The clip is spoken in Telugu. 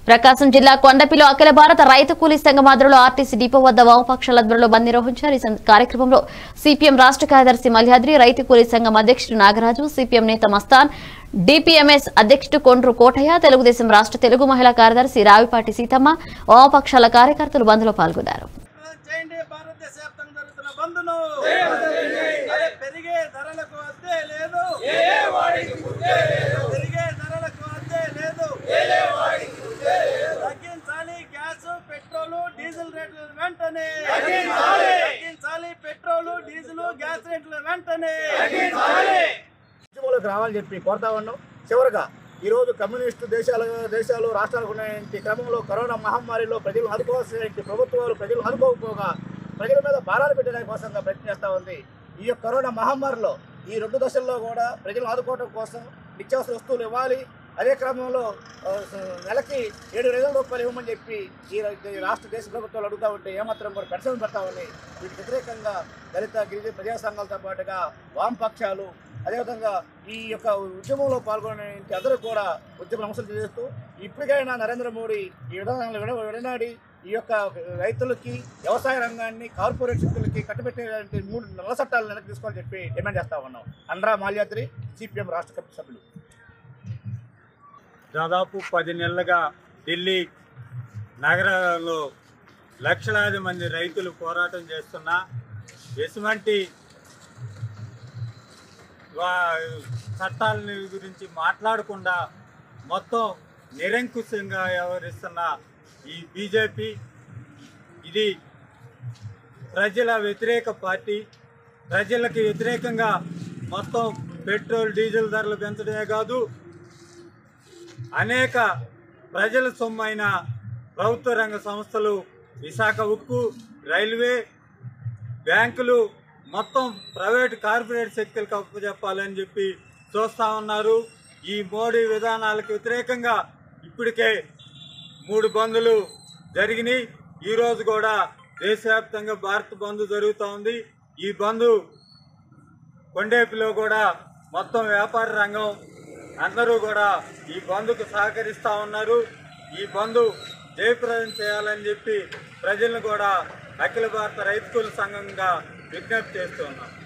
ప్రకాశం జిల్లా కొండపిలో అఖిల భారత రైతు కూలీ సంఘం ఆధ్వర్యంలో ఆర్టీసీ డిపో వద్ద వామపక్షాల ఆధ్వర్యంలో బంద్ నిర్వహించారు ఈ సం- కార్యక్రమంలో సిపిఎం రాష్ట్ర కార్యదర్శి మల్యాద్రి రైతు కూలీ సంఘం అధ్యక్షుడు నాగరాజు సిపిఎం నేత మస్తాన్ డిపిఎంఎస్ అధ్యక్షుడు కొండ్రు కోటయ్య తెలుగుదేశం రాష్ట్ర తెలుగు మహిళా కార్యదర్శి రావిపాటి సీతమ్మ వామపక్షాల కార్యకర్తలు బంద్లో పాల్గొన్నారు చేయండి భారతదేశ వ్యాప్తంగా జరుగుతున్న బంధును అదే పెరిగే ధరలకు అద్దే లేదు పెరిగే ధరలకు అద్దే లేదు తగ్గించాలి గ్యాస్ పెట్రోల్ డీజిల్ రేట్లు వెంటనే తగ్గించాలి పెట్రోల్ డీజిల్ గ్యాస్ రేట్లు వెంటనే ఉద్యమంలోకి రావాలని చెప్పి కోరుతా ఉన్నాం చివరగా ఈరోజు కమ్యూనిస్టు దేశాలు దేశాలు రాష్ట్రాలకు ఉన్నటువంటి క్రమంలో కరోనా మహమ్మారిలో ప్రజలు ఆదుకోవాల్సినటువంటి ప్రభుత్వాలు ప్రజలు ఆదుకోకపోగా ప్రజల మీద భారాలు పెట్టడానికి కోసంగా ప్రయత్నం చేస్తూ ఉంది ఈ యొక్క కరోనా మహమ్మారిలో ఈ రెండు దశల్లో కూడా ప్రజలు ఆదుకోవడం కోసం నిత్యావసర వస్తువులు ఇవ్వాలి అదే క్రమంలో ఆ, స- నెలకి ఏడు వేల రూపాయలు ఇవ్వమని చెప్పి ఈ రా- ఈ రాష్ట్ర దేశ ప్రభుత్వాలు అడుగుతా ఉంటే ఏమాత్రం కూడా పెన్షన్ పెడతామని వీటికి వ్యతిరేకంగా దళిత గిరిజన ప్రజా సంఘాలతో పాటుగా వామపక్షాలు అదేవిధంగా ఈ యొక్క ఉద్యమంలో పాల్గొనే అందరూ కూడా ఉద్యమ అంశాలు చేస్తూ ఇప్పటికైనా నరేంద్ర మోడీ ఈ విధానాలను విడ విడనాడి ఈ యొక్క రైతులకి వ్యవసాయ రంగాన్ని కార్పొరేట్ శక్తులకి కట్టబెట్టే మూడు నల్ల చట్టాలను వెనక్కి తీసుకోవాలని చెప్పి డిమాండ్ చేస్తా ఉన్నాం అండ్రా మాల్యాద్రి సిపిఎం రాష్ట్ర కమిటీ సభ్యులు దాదాపు పది నెలలుగా ఢిల్లీ నగరంలో లక్షలాది మంది రైతులు పోరాటం చేస్తున్న ఎటువంటి వా- చట్టాలని గురించి మాట్లాడకుండా మొత్తం నిరంకుశంగా వ్యవహరిస్తున్న ఈ బీజేపీ ఇది ప్రజల వ్యతిరేక పార్టీ ప్రజలకు వ్యతిరేకంగా మొత్తం పెట్రోల్ డీజిల్ ధరలు పెంచడమే కాదు అనేక ప్రజల సొమ్మైన ప్రభుత్వ రంగ సంస్థలు విశాఖ ఉక్కు రైల్వే బ్యాంకులు మొత్తం ప్రైవేట్ కార్పొరేట్ శక్తులకు అప్పచెప్పాలని చెప్పి చూస్తూ ఉన్నారు ఈ మోడీ విధానాలకు వ్యతిరేకంగా ఇప్పటికే మూడు బందులు జరిగినాయి ఈరోజు కూడా దేశవ్యాప్తంగా భారత్ బంద్ జరుగుతూ ఉంది ఈ బంద్ కొండేపిలో కూడా మొత్తం వ్యాపార రంగం అందరూ కూడా ఈ బంద్కు సహకరిస్తూ ఉన్నారు ఈ బంద్ జయప్రదం చేయాలని చెప్పి ప్రజలను కూడా అఖిల భారత రైతు కూలి సంఘంగా విజ్ఞప్తి చేస్తూ ఉన్నాం